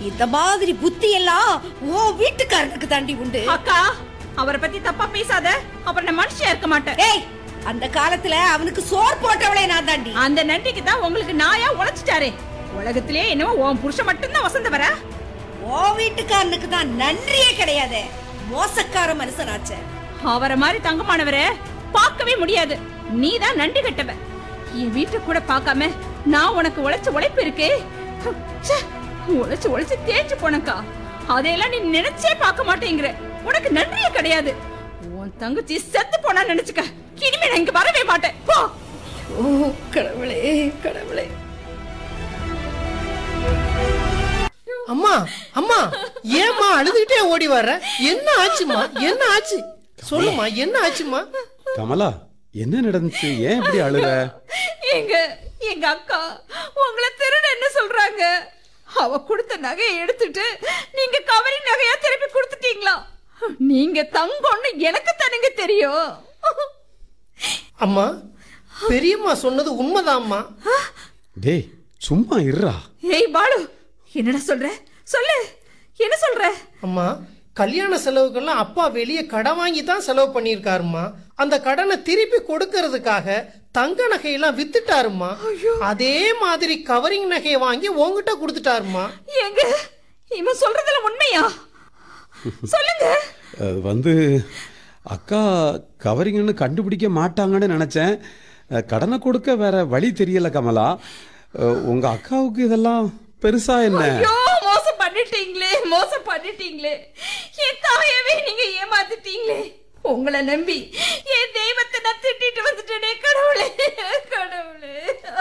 இந்த மாதிரி புத்தி எல்லாம் ஓ வீட்டுக்காரனுக்கு தாண்டி உண்டு அக்கா அவரை பத்தி தப்பா பேசாத அப்புறம் நான் மனுஷியா இருக்க மாட்டேன் ஏய் அந்த காலத்துல அவனுக்கு சோர் போட்டவளே நான் தாண்டி அந்த நன்றிக்கு தான் உங்களுக்கு நாயா உழைச்சிட்டாரே உலகத்திலே என்னவோ உன் புருஷன் மட்டும்தான் வசந்தவரா ஓ வீட்டுக்காரனுக்கு தான் நன்றியே கிடையாது மோசக்கார மனுஷனாச்சே அவரை மாதிரி தங்கமானவரை பார்க்கவே முடியாது நீ தான் நன்றி கட்டவ என் வீட்டை கூட பார்க்காம நான் உனக்கு உழைச்ச உழைப்பு இருக்கே ச்சே, உழைச்சு உழைச்சு தேய்ச்சு போனக்கா அதையெல்லாம் நீ நினைச்சே பார்க்க மாட்டேங்கிற உனக்கு நன்றியே கிடையாது உன் தங்கச்சி செத்து போனா நினைச்சுக்க இனிமே நான் இங்க வரவே மாட்டேன் போ ஓ கடவுளே கடவுளே அம்மா அம்மா ஏம்மா அழுதுகிட்டே ஓடி வர்ற என்ன ஆச்சுமா என்ன ஆச்சு சொல்லுமா என்ன ஆச்சுமா கமலா என்ன நடந்துச்சு ஏன் இப்படி அழுற எங்க எங்க அக்கா உங்களை திருடன்னு சொல்றாங்க அவ கொடுத்த நகையை எடுத்துட்டு நீங்க கவரி நகையா திருப்பி கொடுத்துட்டீங்களா நீங்க தங்கம்னு எனக்கு தானுங்க தெரியும் அம்மா பெரியம்மா சொன்னது உண்மைதாம்மா டேய் சும்மா இருடா ஏய் பாலு என்னடா சொல்ற சொல்லு என்ன சொல்ற அம்மா கல்யாண செலவுக்கெல்லாம் அப்பா வெளியே கடன் வாங்கி தான் செலவு பண்ணியிருக்காருமா அந்த கடனை திருப்பி கொடுக்கறதுக்காக தங்க நகையெல்லாம் வித்துட்டாருமா அதே மாதிரி கவரிங் நகையை வாங்கி உங்ககிட்ட கொடுத்துட்டாருமா எங்க இவன் சொல்றதுல உண்மையா சொல்லுங்க அது வந்து அக்கா கவரிங்கன்னு கண்டுபிடிக்க மாட்டாங்கன்னு நினைச்சேன் அஹ், கடனை கொடுக்க வேற வழி தெரியல கமலா அஹ், உங்க அக்காவுக்கு இதெல்லாம் பெருசா என்ன ஐயோ மோசம் பண்ணிட்டீங்களே மோசம் பண்ணிட்டீங்களே என் தாயவே நீங்க ஏமாத்திட்டீங்களே உங்களை நம்பி என் தெய்வத்தை நான் திட்டிட்டு வந்துட்டேனே கடவுளே கடவுளே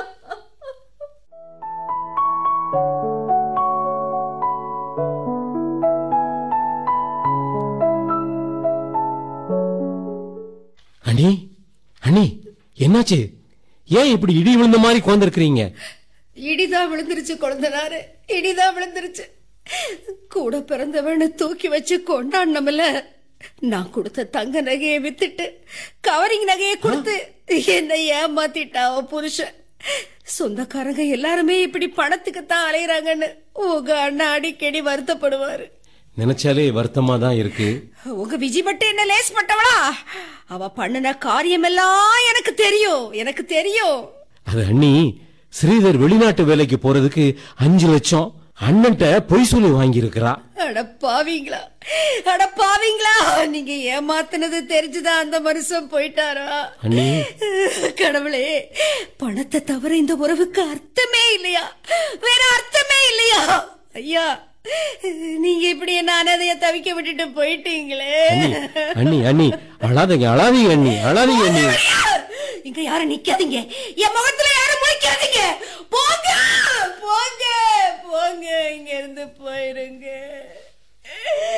அண்ணி அண்ணி என்னாச்சு ஏன் இப்படி இடி விழுந்த மாதிரி உட்காந்துருக்கிறீங்க இடிதான் விழுந்துருச்சு குழந்தனாரு இடிதான் விழுந்துருச்சு கூட பிறந்தவனை தூக்கி வச்சு கொண்டாடினமில்ல நான் கொடுத்த தங்க நகையை வித்துட்டு கவரிங் நகையை கொடுத்து என்னை ஏமாத்திட்டா அவன் புருஷன் சொந்தக்காரங்க எல்லாருமே இப்படி பணத்துக்கு தான் அலையறாங்கன்னு உங்க அண்ணா அடிக்கடி வருத்தப்படுவாரு நினைச்சாலே வருத்தமா தான் இருக்கு உங்க விஜி மட்டும் என்ன லேஸ் பட்டவளா அவ பண்ணுன காரியமெல்லாம் எனக்கு தெரியும் எனக்கு தெரியும் அது அண்ணி ஸ்ரீதர் வெளிநாட்டு வேலைக்கு போறதுக்கு அஞ்சு லட்சம் அண்ணன்ட்ட பொய் சொல்லி வாங்கி அட பாவீங்களா அட பாவீங்களா நீங்க ஏமாத்துனது தெரிஞ்சுதான் அந்த மனுஷன் போயிட்டாரா அண்ணி. கடவுளே பணத்தை தவிர இந்த உறவுக்கு அர்த்தமே இல்லையா வேற அர்த்தமே இல்லையா ஐயா நீங்க இப்படி என்ன அனாதைய தவிக்க விட்டுட்டு போயிட்டீங்களே அண்ணி அண்ணி அழாதீங்க அழாதீங்க அண்ணி அழாதீங்க அண்ணி இங்க யாரும் நிக்காதீங்க என் முகத்துல யாரும் முழிக்காதீங்க போ